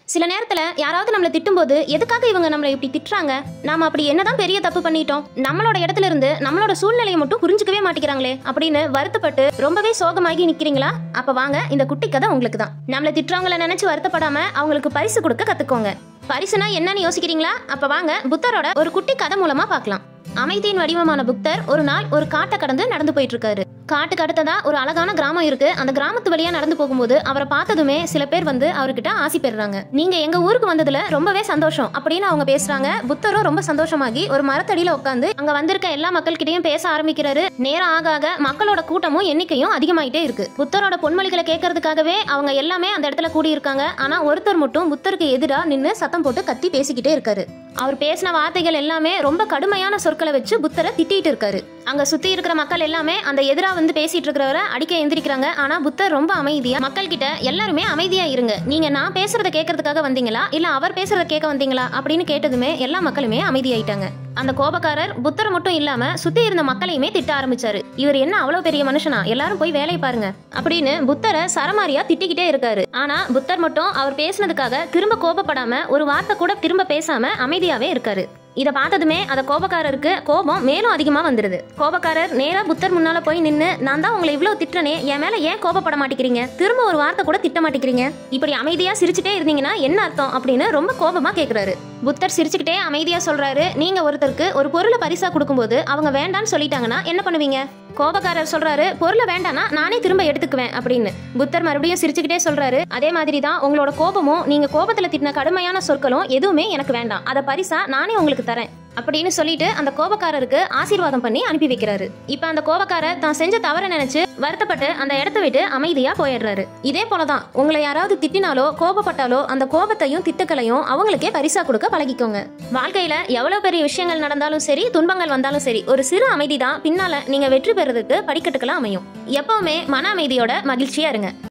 சில நேரத்துல யாராவது நம்மளை திட்டும்போது எதுக்காக இவங்க நம்மளை இப்படி திட்டுறாங்க நாம அப்படி என்னதான் பெரிய தப்பு பண்ணிட்டோம் நம்மளோட இடத்துல இருந்து நம்மளோட சூழ்நிலையை மட்டும் புரிஞ்சுக்கவே மாட்டேங்கிறாங்களே அப்படின்னு வருத்தப்பட்டு ரொம்பவே சோகமாகி நிக்கிறீங்களா அப்ப வாங்க இந்த குட்டி கதை உங்களுக்கு தான் நம்மளை திட்டுறவங்கள நினைச்சு வருத்தப்படாம அவங்களுக்கு பரிசு கொடுக்க கத்துக்கோங்க பரிசுனா என்னன்னு யோசிக்கிறீங்களா அப்ப வாங்க புத்தரோட ஒரு குட்டி கதை மூலமா பார்க்கலாம் அமைதியின் வடிவமான புத்தர் ஒரு நாள் ஒரு காட்டை கடந்து நடந்து போயிட்டு இருக்காரு காட்டுக்கு அடுத்ததா ஒரு அழகான கிராமம் இருக்கு அந்த கிராமத்து வழியா நடந்து போகும்போது அவரை பார்த்ததுமே சில பேர் வந்து அவர்கிட்ட ஆசி பெறுறாங்க நீங்க எங்க ஊருக்கு வந்ததுல ரொம்பவே சந்தோஷம் அப்படின்னு அவங்க பேசுறாங்க புத்தரும் ரொம்ப சந்தோஷமாகி ஒரு மரத்தடியில உட்காந்து அங்க வந்திருக்க எல்லா மக்கள்கிட்டயும் பேச ஆரம்பிக்கிறாரு நேரம் ஆக ஆக மக்களோட கூட்டமும் எண்ணிக்கையும் அதிகமாயிட்டே இருக்கு புத்தரோட பொன்மொழிகளை கேட்கறதுக்காகவே அவங்க எல்லாமே அந்த இடத்துல கூடி இருக்காங்க ஆனா ஒருத்தர் மட்டும் புத்தருக்கு எதிரா நின்னு சத்தம் போட்டு கத்தி பேசிக்கிட்டே இருக்காரு அவர் பேசின வார்த்தைகள் எல்லாமே ரொம்ப கடுமையான சொற்களை வச்சு புத்தரை திட்டிட்டு இருக்காரு அங்க சுத்தி இருக்கிற மக்கள் எல்லாமே அந்த எதிரா வந்து பேசிட்டு இருக்கிறவரை அடிக்க எந்திரிக்கிறாங்க ஆனா புத்தர் ரொம்ப அமைதியா மக்கள் கிட்ட எல்லாருமே அமைதியா இருங்க நீங்க நான் பேசுறத கேட்கறதுக்காக வந்தீங்களா இல்ல அவர் பேசுறத கேட்க வந்தீங்களா அப்படின்னு கேட்டதுமே எல்லா மக்களுமே அமைதியாயிட்டாங்க அந்த கோபக்காரர் புத்தரை மட்டும் இல்லாம சுத்தி இருந்த மக்களையுமே திட்ட ஆரம்பிச்சாரு இவர் என்ன அவ்வளவு பெரிய மனுஷனா எல்லாரும் போய் வேலையை பாருங்க அப்படின்னு புத்தரை சரமாரியா திட்டிக்கிட்டே இருக்காரு ஆனா புத்தர் மட்டும் அவர் பேசினதுக்காக திரும்ப கோபப்படாம ஒரு வார்த்தை கூட திரும்ப பேசாம அமைதியாவே இருக்காரு இதை பார்த்ததுமே அந்த கோபக்காரருக்கு கோபம் மேலும் அதிகமா வந்துருது கோபக்காரர் நேரா புத்தர் முன்னால போய் நின்னு நான் தான் உங்களை இவ்வளவு திட்டுறனே என் மேல ஏன் கோபப்பட மாட்டேங்கிறீங்க திரும்ப ஒரு வார்த்தை கூட திட்ட மாட்டேங்கிறீங்க இப்படி அமைதியா சிரிச்சுட்டே இருந்தீங்கன்னா என்ன அர்த்தம் அப்படின்னு ரொம்ப கோபமா கேக்குறாரு புத்தர் சிரிச்சுக்கிட்டே அமைதியா சொல்றாரு நீங்க ஒருத்தருக்கு ஒரு பொருளை பரிசா கொடுக்கும்போது அவங்க வேண்டான்னு சொல்லிட்டாங்கன்னா என்ன பண்ணுவீங்க கோபக்காரர் சொல்றாரு பொருளை வேண்டானா நானே திரும்ப எடுத்துக்குவேன் அப்படின்னு புத்தர் மறுபடியும் சிரிச்சுக்கிட்டே சொல்றாரு அதே மாதிரி தான் உங்களோட கோபமும் நீங்க கோபத்துல திட்டின கடுமையான சொற்களும் எதுவுமே எனக்கு வேண்டாம் அதை பரிசா நானே உங்களுக்கு தரேன் அப்படின்னு சொல்லிட்டு அந்த கோபக்காரருக்கு ஆசீர்வாதம் பண்ணி அனுப்பி வைக்கிறாரு இப்ப அந்த கோபக்காரர் தான் செஞ்ச தவற நினைச்சு வருத்தப்பட்டு அந்த இடத்த விட்டு அமைதியா போயிடுறாரு இதே போலதான் உங்களை யாராவது திட்டினாலோ கோபப்பட்டாலோ அந்த கோபத்தையும் திட்டுக்களையும் அவங்களுக்கே பரிசா கொடுக்க பழகிக்கோங்க வாழ்க்கையில எவ்வளவு பெரிய விஷயங்கள் நடந்தாலும் சரி துன்பங்கள் வந்தாலும் சரி ஒரு சிறு அமைதி தான் பின்னால நீங்க வெற்றி பெறதுக்கு படிக்கட்டுகளா அமையும் எப்பவுமே மன அமைதியோட மகிழ்ச்சியா இருங்க